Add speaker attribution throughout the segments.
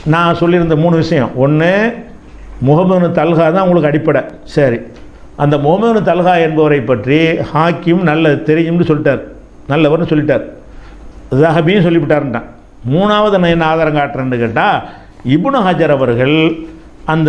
Speaker 1: நான் சொல்லியிருந்த மூணு விஷயம் ஒன்று முகமது தல்கா தான் உங்களுக்கு அடிப்படை சரி அந்த முகமது தல்கா என்பவரை பற்றி ஹாக்கிம் நல்ல தெரியும்னு சொல்லிட்டார் நல்லவர்னு சொல்லிட்டார் ஜஹபியும் சொல்லிவிட்டாருன்ட்டான் மூணாவது நான் என்ன ஆதாரம் காட்டுறேன்னு கேட்டால் இப்னு ஹஜர் அவர்கள் அந்த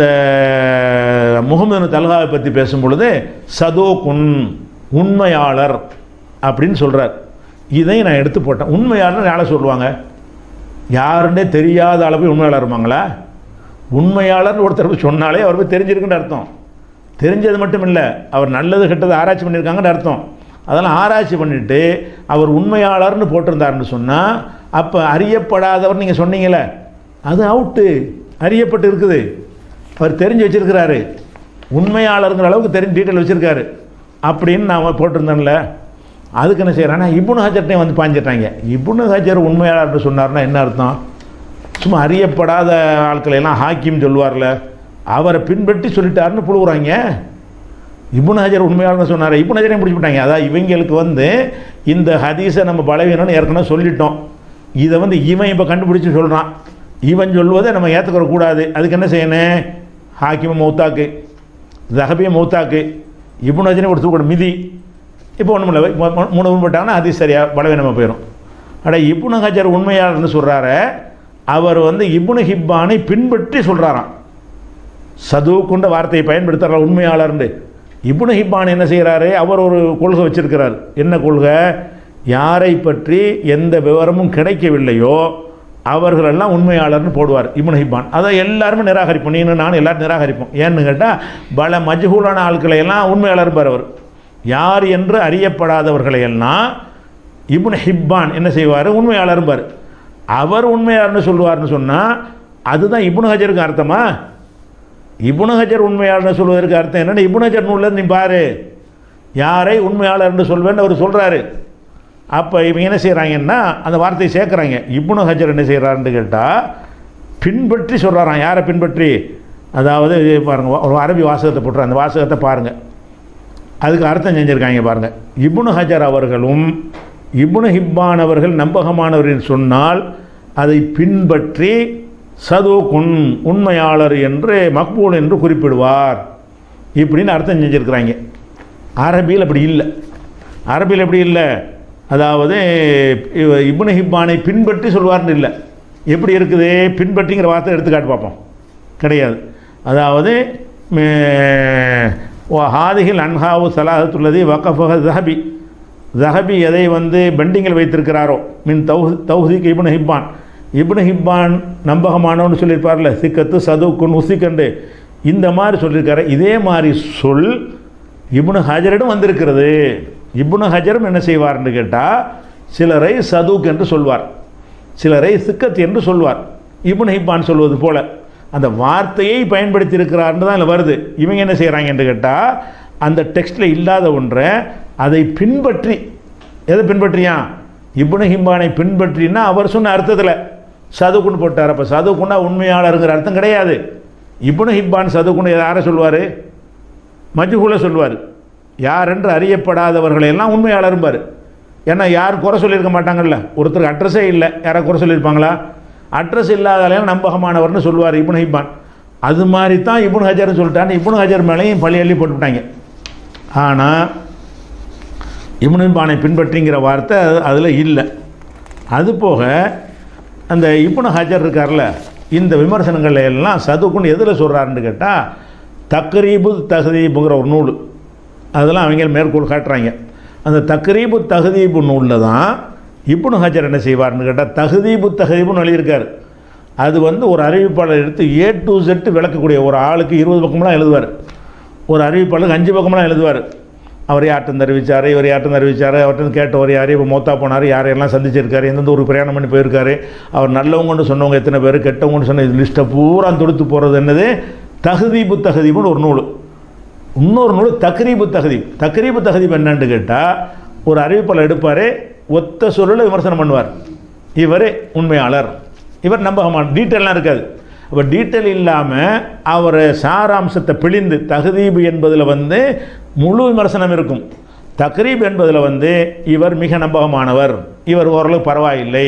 Speaker 1: முகமது தல்காவை பற்றி பேசும் பொழுது சதோகுன் உண்மையாளர் அப்படின்னு சொல்கிறார் இதை நான் எடுத்து போட்டேன் உண்மையாளர் யாரை சொல்லுவாங்க யாருன்னே தெரியாத அளவு உண்மையாளர் இருப்பாங்களா உண்மையாளர் ஒருத்தர் போய் சொன்னாலே அவர் போய் தெரிஞ்சிருக்குன்னு அர்த்தம் தெரிஞ்சது மட்டும் இல்லை அவர் நல்லது கெட்டது ஆராய்ச்சி பண்ணியிருக்காங்கன்னு அர்த்தம் அதெல்லாம் ஆராய்ச்சி பண்ணிவிட்டு அவர் உண்மையாளர்னு போட்டிருந்தாருன்னு சொன்னால் அப்போ அறியப்படாதவர் நீங்கள் சொன்னீங்களே அது அவுட்டு அறியப்பட்டு இருக்குது அவர் தெரிஞ்சு வச்சிருக்கிறாரு உண்மையாளருங்கிற அளவுக்கு தெரிஞ்சு டீட்டெயில் வச்சுருக்காரு அப்படின்னு நான் போட்டிருந்தேன்ல அதுக்கு என்ன செய்கிறான்னா இப்னு ஹஜர்ட்டையும் வந்து பாஞ்சிட்டாங்க இப்னு ஹஜர் உண்மையாளர்னு சொன்னார்னா என்ன அர்த்தம் சும்மா அறியப்படாத ஆட்களை எல்லாம் ஹாக்கிம் சொல்லுவார்ல அவரை பின்பற்றி சொல்லிட்டாருன்னு புழுகுறாங்க இப்னு ஹஜர் உண்மையாளர்னு சொன்னார் இப்னு ஹஜரையும் பிடிச்சி விட்டாங்க அதான் இவங்களுக்கு வந்து இந்த ஹதீஸை நம்ம பலவீனம்னு ஏற்கனவே சொல்லிட்டோம் இதை வந்து இவன் இப்போ கண்டுபிடிச்சு சொல்கிறான் இவன் சொல்வதை நம்ம ஏற்றுக்கிற கூடாது அதுக்கு என்ன செய்யணும் ஹாக்கிம மௌத்தாக்கு ஜஹபிய மௌத்தாக்கு இப்னு ஹஜரையும் ஒரு தூக்கணும் மிதி இப்போ ஒன்றும் இல்லை மூணு போட்டாங்கன்னா அது சரியாக பலவீனமாக போயிடும் அட இப்னு ஹஜர் உண்மையாளர்னு சொல்கிறாரு அவர் வந்து இப்னு ஹிப்பானை பின்பற்றி சொல்கிறாராம் சது கொண்ட வார்த்தையை பயன்படுத்துகிற உண்மையாளர்னு இப்னு ஹிப்பான் என்ன செய்கிறாரு அவர் ஒரு கொள்கை வச்சிருக்கிறார் என்ன கொள்கை யாரை பற்றி எந்த விவரமும் கிடைக்கவில்லையோ அவர்களெல்லாம் உண்மையாளர்னு போடுவார் இப்னு ஹிப்பான் அதை எல்லாருமே நிராகரிப்போம் நீனு நான் எல்லாரும் நிராகரிப்போம் ஏன்னு கேட்டால் பல மஜ்ஹூலான ஆட்களை எல்லாம் உண்மையாளர் பார் அவர் யார் என்று அறியப்படாதவர்களை எல்லாம் இப்னு ஹிப்பான் என்ன செய்வார் உண்மையாளர் பார் அவர் உண்மையாளர்னு சொல்லுவார்னு சொன்னால் அதுதான் இப்னு ஹஜருக்கு அர்த்தமா இப்னு ஹஜர் உண்மையாளர்னு சொல்வதற்கு அர்த்தம் என்னென்னா இப்னு ஹஜர் நூலில் நீ பாரு யாரை உண்மையாளர்னு சொல்வேன்னு அவர் சொல்கிறாரு அப்போ இவங்க என்ன செய்கிறாங்கன்னா அந்த வார்த்தையை சேர்க்குறாங்க இப்னு ஹஜர் என்ன செய்கிறாருன்னு கேட்டால் பின்பற்றி சொல்கிறாராம் யாரை பின்பற்றி அதாவது பாருங்கள் ஒரு அரபி வாசகத்தை போட்டுற அந்த வாசகத்தை பாருங்கள் அதுக்கு அர்த்தம் செஞ்சுருக்காங்க பாருங்கள் இப்னு ஹஜர் அவர்களும் இப்னு ஹிப்பான் அவர்கள் நம்பகமானவர் என்று சொன்னால் அதை பின்பற்றி சதுகுன் உண்மையாளர் என்று மக்பூல் என்று குறிப்பிடுவார் இப்படின்னு அர்த்தம் செஞ்சுருக்கிறாங்க அரபியில் அப்படி இல்லை அரபியில் எப்படி இல்லை அதாவது இவ- இப்னு ஹிப்பானை பின்பற்றி சொல்வார்னு இல்லை எப்படி இருக்குது பின்பற்றிங்கிற வார்த்தை எடுத்துக்காட்டு பார்ப்போம் கிடையாது அதாவது ஹாதிகில் அன்ஹாவு சலாஹத்துள்ளது வக்கஃபக ஜஹபி ஜஹபி எதை வந்து பெண்டிங்கில் வைத்திருக்கிறாரோ மின் தௌஹ் தௌஹிக் இப்னு ஹிப்பான் இப்னு ஹிப்பான் நம்பகமானவன்னு சொல்லியிருப்பார்ல சிக்கத்து சதுக்குன் உசிக்கண்டு இந்த மாதிரி சொல்லியிருக்காரு இதே மாதிரி சொல் இப்னு ஹஜரிடம் வந்திருக்கிறது இப்னு ஹஜரும் என்ன செய்வார்னு கேட்டால் சிலரை சதுக் என்று சொல்வார் சிலரை சிக்கத் என்று சொல்வார் இப்னு ஹிப்பான் சொல்வது போல அந்த வார்த்தையை பயன்படுத்தி இருக்கிறார்னு தான் இதில் வருது இவங்க என்ன செய்கிறாங்க என்று கேட்டால் அந்த டெக்ஸ்ட்டில் இல்லாத ஒன்றை அதை பின்பற்றி எதை பின்பற்றியா இப்னு ஹிம்பானை பின்பற்றினா அவர் சொன்ன அர்த்தத்தில் சதுக்குன்னு போட்டார் அப்போ சதுக்குன்னா உண்மையாளருங்கிற அர்த்தம் கிடையாது இப்னு ஹிப்பான் சதுக்குன்னு யாரை சொல்வார் மஜ்ஹூல சொல்வார் யார் என்று அறியப்படாதவர்களை எல்லாம் உண்மையாளரும்பார் ஏன்னா யாரும் குறை சொல்லியிருக்க மாட்டாங்கல்ல ஒருத்தருக்கு அட்ரஸே இல்லை யாரை குறை சொல்லியிருப்பாங்களா அட்ரஸ் இல்லாதாலையும் நம்பகமானவர்னு சொல்லுவார் இப்னு ஹிப்பான் அது மாதிரி தான் இப்னு ஹஜர்னு சொல்லிட்டான்னு இப்னு ஹஜர் மேலேயும் பள்ளி அள்ளி போட்டுவிட்டாங்க ஆனால் இப்னு ஹிப்பானை பின்பற்றிங்கிற வார்த்தை அதில் இல்லை அது போக அந்த இப்னு ஹஜர் இருக்கார்ல இந்த விமர்சனங்கள்ல எல்லாம் சதுக்குன்னு எதில் சொல்கிறாருன்னு கேட்டால் தக்ரீபு தகதீபுங்கிற ஒரு நூல் அதெல்லாம் அவங்க மேற்கோள் காட்டுறாங்க அந்த தக்ரீபு தகதீபு நூலில் தான் இப்னு ஹஜர் என்ன செய்வார்னு கேட்டால் தகதீபு தகதீபுன்னு எழுதியிருக்காரு அது வந்து ஒரு அறிவிப்பாளர் எடுத்து ஏ டு செட்டு விளக்கக்கூடிய ஒரு ஆளுக்கு இருபது பக்கம்லாம் எழுதுவார் ஒரு அறிவிப்பாளருக்கு அஞ்சு பக்கம்லாம் எழுதுவார் அவர் யார்ட்டும் தெரிவித்தார் இவர் யார்ட்டும் தெரிவித்தார் அவர்கிட்ட கேட்டவர் யார் இப்போ மொத்தா போனார் யாரையெல்லாம் சந்திச்சிருக்காரு எந்தெந்த ஒரு பிரயாணம் பண்ணி போயிருக்காரு அவர் நல்லவங்கன்னு சொன்னவங்க எத்தனை பேர் கெட்டவங்கன்னு சொன்ன லிஸ்ட்டை பூரா தொடுத்து போகிறது என்னது தகுதீபு தகுதீபுன்னு ஒரு நூல் இன்னொரு நூல் தக்ரீபு தகுதீப் தக்ரீபு தகுதீப் என்னன்னு கேட்டால் ஒரு அறிவிப்பாளர் எடுப்பார் ஒத்த சொல்லில் விமர்சனம் பண்ணுவார் இவர் உண்மையாளர் இவர் நம்பகமான டீட்டெயிலாம் இருக்காது அப்போ டீட்டெயில் இல்லாமல் அவர் சாராம்சத்தை பிழிந்து தகுதீபு என்பதில் வந்து முழு விமர்சனம் இருக்கும் தக்ரீப் என்பதில் வந்து இவர் மிக நம்பகமானவர் இவர் ஓரளவு பரவாயில்லை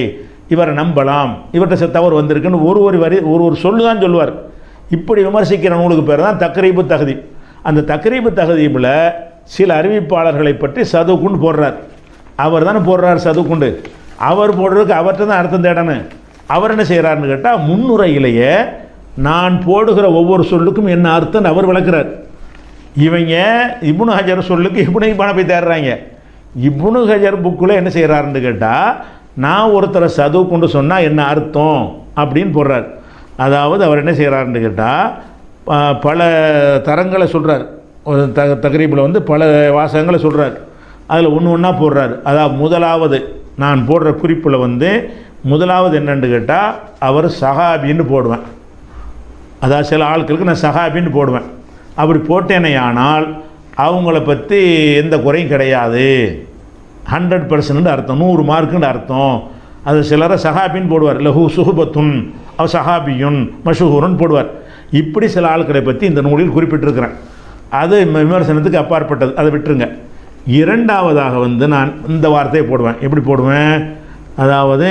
Speaker 1: இவரை நம்பலாம் இவர்கிட்ட சில தவறு வந்திருக்குன்னு ஒரு ஒரு வரி ஒரு ஒரு சொல்லு தான் சொல்லுவார் இப்படி விமர்சிக்கிற நூலுக்கு பேர் தான் தக்ரீபு தகுதி அந்த தக்ரீபு தகுதியில் சில அறிவிப்பாளர்களை பற்றி சதுக்குண்டு போடுறார் அவர் தானே போடுறார் சதுக்குண்டு அவர் போடுறதுக்கு அவர்கிட்ட தான் அர்த்தம் தேடணும் அவர் என்ன செய்கிறாருன்னு கேட்டால் முன்னுரையிலேயே நான் போடுகிற ஒவ்வொரு சொல்லுக்கும் என்ன அர்த்தம்னு அவர் விளக்குறார் இவங்க இப்னு ஹஜர் சொல்லுக்கு இப்னு இப்பான போய் தேடுறாங்க இப்னு ஹஜர் புக்கில் என்ன செய்கிறாருன்னு கேட்டால் நான் ஒருத்தரை சதுவு கொண்டு சொன்னால் என்ன அர்த்தம் அப்படின்னு போடுறார் அதாவது அவர் என்ன செய்கிறாருன்னு கேட்டால் பல தரங்களை சொல்கிறார் ஒரு த தகரீபில் வந்து பல வாசகங்களை சொல்கிறார் அதில் ஒன்று ஒன்றா போடுறார் அதாவது முதலாவது நான் போடுற குறிப்பில் வந்து முதலாவது என்னன்னு கேட்டால் அவர் சஹாபின்னு போடுவேன் அதாவது சில ஆட்களுக்கு நான் சஹாபின்னு போடுவேன் அப்படி போட்டேனே ஆனால் அவங்கள பற்றி எந்த குறையும் கிடையாது ஹண்ட்ரட் பர்சன்ட் அர்த்தம் நூறு மார்க்குன்னு அர்த்தம் அது சிலரை சஹாபின்னு போடுவார் லஹு சுஹுபத்துன் அவ் சஹாபியுன் மஷூஹூருன்னு போடுவார் இப்படி சில ஆட்களை பற்றி இந்த நூலில் குறிப்பிட்டிருக்கிறேன் அது விமர்சனத்துக்கு அப்பாற்பட்டது அதை விட்டுருங்க இரண்டாவதாக வந்து நான் இந்த வார்த்தையை போடுவேன் எப்படி போடுவேன் அதாவது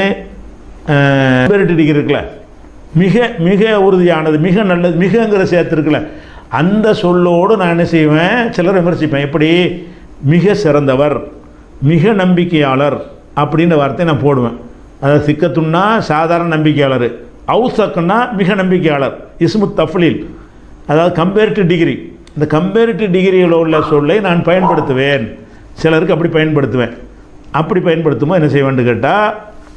Speaker 1: டிகிரி இருக்குல்ல மிக மிக உறுதியானது மிக நல்லது மிகங்கிற சேர்த்துருக்குல்ல அந்த சொல்லோடு நான் என்ன செய்வேன் சிலர் விமர்சிப்பேன் எப்படி மிக சிறந்தவர் மிக நம்பிக்கையாளர் அப்படின்ற வார்த்தையை நான் போடுவேன் அதாவது சிக்கத்துன்னா சாதாரண நம்பிக்கையாளர் அவுசக்குன்னா மிக நம்பிக்கையாளர் இஸ்மு தஃப்லீல் அதாவது கம்பேரிட்டிவ் டிகிரி இந்த கம்பேரிட்டிவ் டிகிரியில் உள்ள சொல்லை நான் பயன்படுத்துவேன் சிலருக்கு அப்படி பயன்படுத்துவேன் அப்படி பயன்படுத்தும்போது என்ன செய்ய வேண்டும் கேட்டால்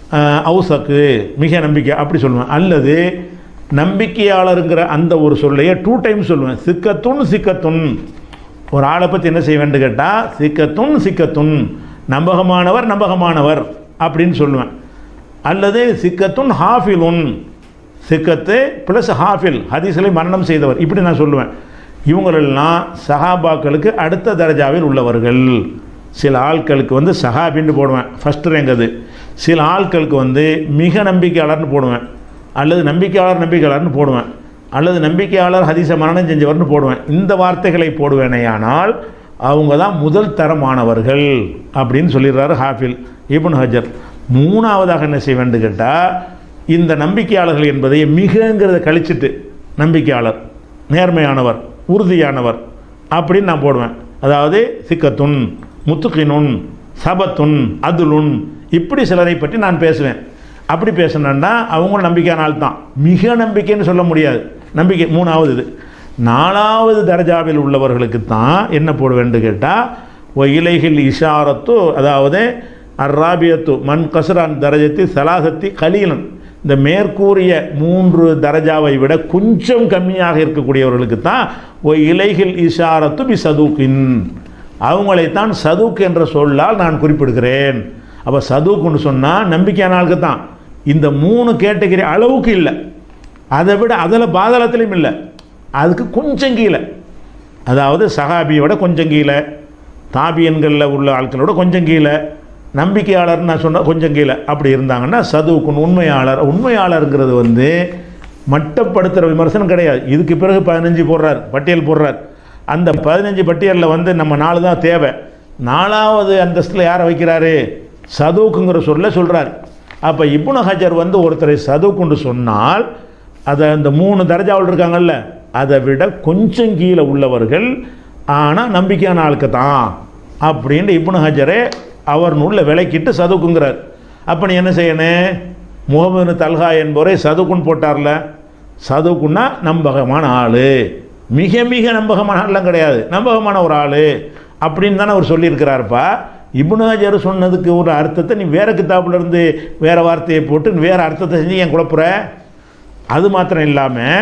Speaker 1: அவுசக்கு மிக நம்பிக்கை அப்படி சொல்லுவேன் அல்லது நம்பிக்கையாளருங்கிற அந்த ஒரு சொல்லையே டூ டைம் சொல்லுவேன் சிக்கத்துன் சிக்கத்துன் ஒரு ஆளை பற்றி என்ன செய்ய வேண்டும் கேட்டால் சிக்கத்துன் சிக்கத்துன் நம்பகமானவர் நம்பகமானவர் அப்படின்னு சொல்லுவேன் அல்லது சிக்கத்துன் ஹாஃபிலுன் சிக்கத்து ப்ளஸ் ஹாஃபில் ஹதீஸ்களை மரணம் செய்தவர் இப்படி நான் சொல்லுவேன் இவங்களெல்லாம் சஹாபாக்களுக்கு அடுத்த தரஜாவில் உள்ளவர்கள் சில ஆட்களுக்கு வந்து சஹாபின்னு போடுவேன் ஃபஸ்ட் ரேங்க் அது சில ஆட்களுக்கு வந்து மிக நம்பிக்கையாளர்னு போடுவேன் அல்லது நம்பிக்கையாளர் நம்பிக்கையாளர்னு போடுவேன் அல்லது நம்பிக்கையாளர் ஹதீச மரணம் செஞ்சவர்னு போடுவேன் இந்த வார்த்தைகளை போடுவேனேயானால் அவங்க தான் முதல் தரமானவர்கள் அப்படின்னு சொல்லிடுறாரு ஹாஃபில் இப்னு ஹஜர் மூணாவதாக என்ன செய்ய வேண்டும் கேட்டால் இந்த நம்பிக்கையாளர்கள் என்பதை மிகங்கிறத கழிச்சிட்டு நம்பிக்கையாளர் நேர்மையானவர் உறுதியானவர் அப்படின்னு நான் போடுவேன் அதாவது சிக்கத்துன் முத்துக்கினுன் சபத்துன் அதுலுன் இப்படி சிலரை பற்றி நான் பேசுவேன் அப்படி பேசினேன்னா அவங்களும் நம்பிக்கையான ஆள் தான் மிக நம்பிக்கைன்னு சொல்ல முடியாது நம்பிக்கை மூணாவது இது நாலாவது தரஜாவில் உள்ளவர்களுக்கு தான் என்ன போட வேண்டும் கேட்டால் ஒ இலைகள் இஷாரத்து அதாவது அர்ராபியத்து மண் கசுரான் தரஜத்தி சலாசத்தி கலீலன் இந்த மேற்கூறிய மூன்று தரஜாவை விட கொஞ்சம் கம்மியாக இருக்கக்கூடியவர்களுக்கு தான் ஒ இலைகள் இஷாரத்து பி சதுக்கின் அவங்களைத்தான் சதுக் என்ற சொல்லால் நான் குறிப்பிடுகிறேன் அப்போ சதுக்குன்னு சொன்னால் நம்பிக்கையான ஆளுக்கு தான் இந்த மூணு கேட்டகரி அளவுக்கு இல்லை அதை விட அதில் பாதளத்திலையும் இல்லை அதுக்கு கொஞ்சம் கீழே அதாவது சஹாபியோட கொஞ்சம் கீழே தாபியன்களில் உள்ள ஆட்களோட கொஞ்சம் கீழே நம்பிக்கையாளர்னு நான் சொன்ன கொஞ்சம் கீழே அப்படி இருந்தாங்கன்னா சதுவுக்குன் உண்மையாளர் உண்மையாளருங்கிறது வந்து மட்டப்படுத்துகிற விமர்சனம் கிடையாது இதுக்கு பிறகு பதினஞ்சு போடுறார் பட்டியல் போடுறார் அந்த பதினஞ்சு பட்டியலில் வந்து நம்ம நாலு தான் தேவை நாலாவது அந்தஸ்தில் யாரை வைக்கிறாரு சதுவுக்குங்கிற சொல்ல சொல்கிறார் அப்போ இப்னு ஹஜர் வந்து ஒருத்தரை சதுவுக்குண்டு சொன்னால் அதை அந்த மூணு தரஜாவில் இருக்காங்கல்ல அதை விட கொஞ்சம் கீழே உள்ளவர்கள் ஆனால் நம்பிக்கையான ஆளுக்கு தான் அப்படின்னு இப்னு ஹஜரே அவர் நூலில் விளக்கிட்டு சதுக்குங்கிறார் அப்போ நீ என்ன செய்யணும் முகமது தல்ஹா என்பவரை சதுக்குன்னு போட்டார்ல சதுக்குன்னா நம்பகமான ஆள் மிக மிக நம்பகமான ஆள்லாம் கிடையாது நம்பகமான ஒரு ஆள் அப்படின்னு தானே அவர் சொல்லியிருக்கிறாருப்பா இப்னு ஹஜர் சொன்னதுக்கு ஒரு அர்த்தத்தை நீ வேற கிதாப்புல இருந்து வேற வார்த்தையை போட்டு நீ வேற அர்த்தத்தை செஞ்சு ஏன் குழப்புற அது மாத்திரம் இல்லாமல்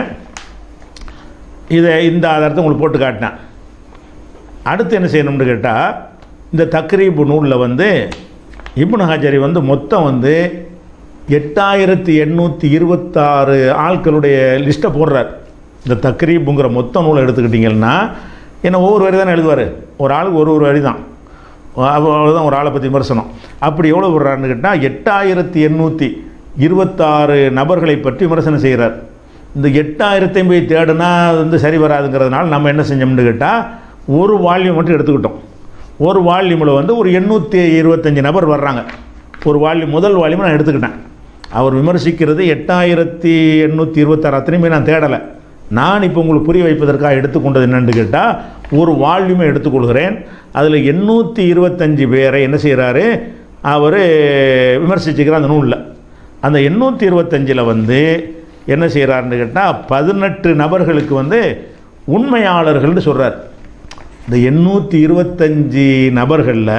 Speaker 1: இதை இந்த ஆதாரத்தை உங்களுக்கு போட்டு காட்டினேன் அடுத்து என்ன செய்யணும்னு கேட்டால் இந்த தக்ரீபு நூலில் வந்து இப்னு ஹஜரி வந்து மொத்தம் வந்து எட்டாயிரத்தி எண்ணூற்றி இருபத்தாறு ஆட்களுடைய லிஸ்ட்டை போடுறார் இந்த தக்ரீபுங்கிற மொத்த நூலை எடுத்துக்கிட்டிங்கன்னா ஏன்னா ஒவ்வொரு வரி தானே எழுதுவார் ஒரு ஆளுக்கு ஒரு ஒரு வரி தான் அவ்வளோதான் ஒரு ஆளை பற்றி விமர்சனம் அப்படி எவ்வளோ போடுறாருன்னு கேட்டால் எட்டாயிரத்தி எண்ணூற்றி இருபத்தாறு நபர்களை பற்றி விமர்சனம் செய்கிறார் இந்த எட்டாயிரத்தையும் போய் தேடுனா அது வந்து சரி வராதுங்கிறதுனால நம்ம என்ன செஞ்சோம்னு கேட்டால் ஒரு வால்யூம் மட்டும் எடுத்துக்கிட்டோம் ஒரு வால்யூமில் வந்து ஒரு எண்ணூற்றி இருபத்தஞ்சி நபர் வர்றாங்க ஒரு வால்யூம் முதல் வால்யூம் நான் எடுத்துக்கிட்டேன் அவர் விமர்சிக்கிறது எட்டாயிரத்தி எண்ணூற்றி இருபத்தாறு அத்தனையுமே நான் தேடலை நான் இப்போ உங்களுக்கு புரிய வைப்பதற்காக எடுத்துக்கொண்டது என்னன்னு கேட்டால் ஒரு வால்யூமை எடுத்துக்கொள்கிறேன் அதில் எண்ணூற்றி இருபத்தஞ்சு பேரை என்ன செய்கிறாரு அவர் விமர்சிச்சுக்கிறார் அந்த நூலில் அந்த எண்ணூற்றி இருபத்தஞ்சில் வந்து என்ன செய்கிறாருன்னு கேட்டால் பதினெட்டு நபர்களுக்கு வந்து உண்மையாளர்கள்னு சொல்கிறார் இந்த எண்ணூற்றி இருபத்தஞ்சி நபர்களில்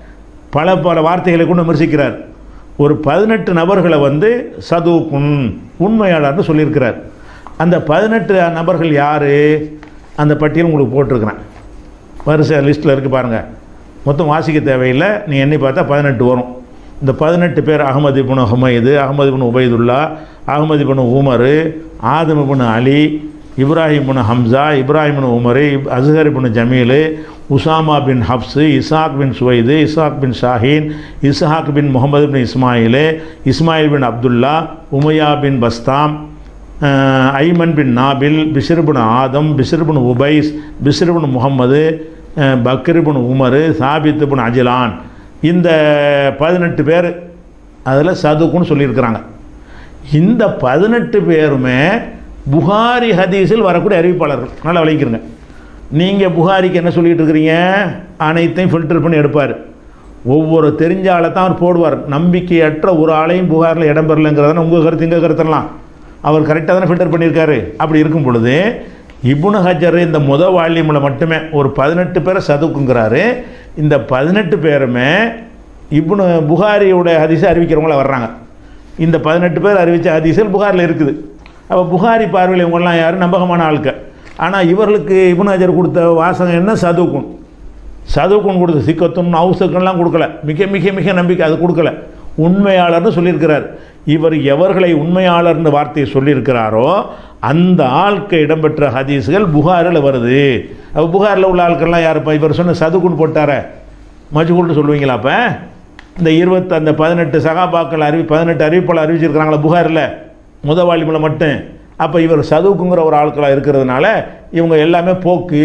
Speaker 1: பல பல வார்த்தைகளை கொண்டு விமர்சிக்கிறார் ஒரு பதினெட்டு நபர்களை வந்து சதுகுன் உண்மையாளர்னு சொல்லியிருக்கிறார் அந்த பதினெட்டு நபர்கள் யார் அந்த பட்டியல் உங்களுக்கு போட்டிருக்கிறேன் வரிசை லிஸ்ட்டில் இருக்குது பாருங்கள் மொத்தம் வாசிக்க தேவையில்லை நீ எண்ணி பார்த்தா பதினெட்டு வரும் இந்த பதினெட்டு பேர் Ahmad ibn Humaid Ahmad ibn Ubaidullah Ahmad ibn Umar Adam ibn Ali Ibrahim bin Hamza Ibrahim bin Umar இப்- Azhar bin Jamil Usama bin Hafs Ishaq bin Suwaid Ishaq bin Shaheen Ishaq bin Muhammad bin Ismail Ismail bin Abdullah Umayya bin Bastam அஹ், Ayman bin Nabil Bishr bin Adam Bishr bin Ubais Bishr bin Muhammad அஹ், Bakr bin Umar Thabit bin அஜிலான் இந்த பதினெட்டு பேர் அதில் சதுக்குன்னு சொல்லியிருக்கிறாங்க இந்த பதினெட்டு பேருமே புகாரி ஹதீஸில் வரக்கூடிய அறிவிப்பாளர்கள் நல்லா விளைக்கிறங்க நீங்கள் புகாரிக்கு என்ன சொல்லிட்டு இருக்கிறீங்க அனைத்தையும் ஃபில்டர் பண்ணி எடுப்பார் ஒவ்வொரு தெரிஞ்ச ஆளை தான் அவர் போடுவார் நம்பிக்கையற்ற ஒரு ஆளையும் புகாரில் இடம் பெறலைங்கிறதான உங்கள் கருத்து எங்கள் கருத்தெல்லாம் அவர் கரெக்டாக தானே ஃபில்டர் பண்ணியிருக்காரு அப்படி இருக்கும் பொழுது இப்னு ஹஜர் இந்த முத வால்யூமில் மட்டுமே ஒரு பதினெட்டு பேரை சதுக்குங்கிறாரு இந்த பதினெட்டு பேருமே இப்னு புகாரியோட ஹதீஸை அறிவிக்கிறவங்கள வர்றாங்க இந்த பதினெட்டு பேர் அறிவித்த ஹதீஸில் புகாரில் இருக்குது அப்போ புகாரி பார்வையில் இவங்கெல்லாம் யார் நம்பகமான ஆட்கள் ஆனால் இவர்களுக்கு இப்னு ஹஜர் கொடுத்த வாசகம் என்ன சதுக்குன் சதுக்குன் கொடுத்த சிக்கத்தும் அவுசக்கெல்லாம் கொடுக்கல மிக மிக மிக நம்பிக்கை அது கொடுக்கல உண்மையாளர்னு சொல்லியிருக்கிறார் இவர் எவர்களை உண்மையாளர்னு வார்த்தையை சொல்லியிருக்கிறாரோ அந்த ஆட்க இடம்பெற்ற ஹதீஸ்கள் புகாரில் வருது அப்போ புகாரில் உள்ள ஆட்கள்லாம் யாருப்பா இவர் சொன்ன சதுக்குன்னு போட்டார மஜ்ஹூல்னு சொல்லுவீங்களா அப்போ இந்த இருபத்தி அந்த பதினெட்டு சகாபாக்கள் அறிவி பதினெட்டு அறிவிப்பாளர் அறிவிச்சிருக்கிறாங்களா புகாரில் முத வாலிமில் மட்டும் அப்போ இவர் சதுக்குங்கிற ஒரு ஆட்களாக இருக்கிறதுனால இவங்க எல்லாமே போக்கு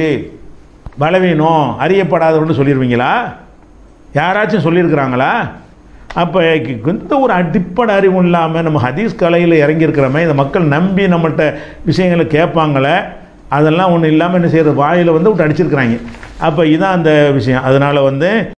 Speaker 1: பலவீனம் அறியப்படாதவர்னு சொல்லிடுவீங்களா யாராச்சும் சொல்லியிருக்கிறாங்களா அப்போ எந்த ஒரு அடிப்படை அறிவும் இல்லாமல் நம்ம ஹதீஸ் கலையில் இறங்கியிருக்கிறோமே இந்த மக்கள் நம்பி நம்மகிட்ட விஷயங்களை கேட்பாங்களே அதெல்லாம் ஒன்றும் இல்லாமல் என்ன செய்யறது வாயில் வந்து விட்டு அடிச்சிருக்கிறாங்க அப்போ இதான் அந்த விஷயம் அதனால் வந்து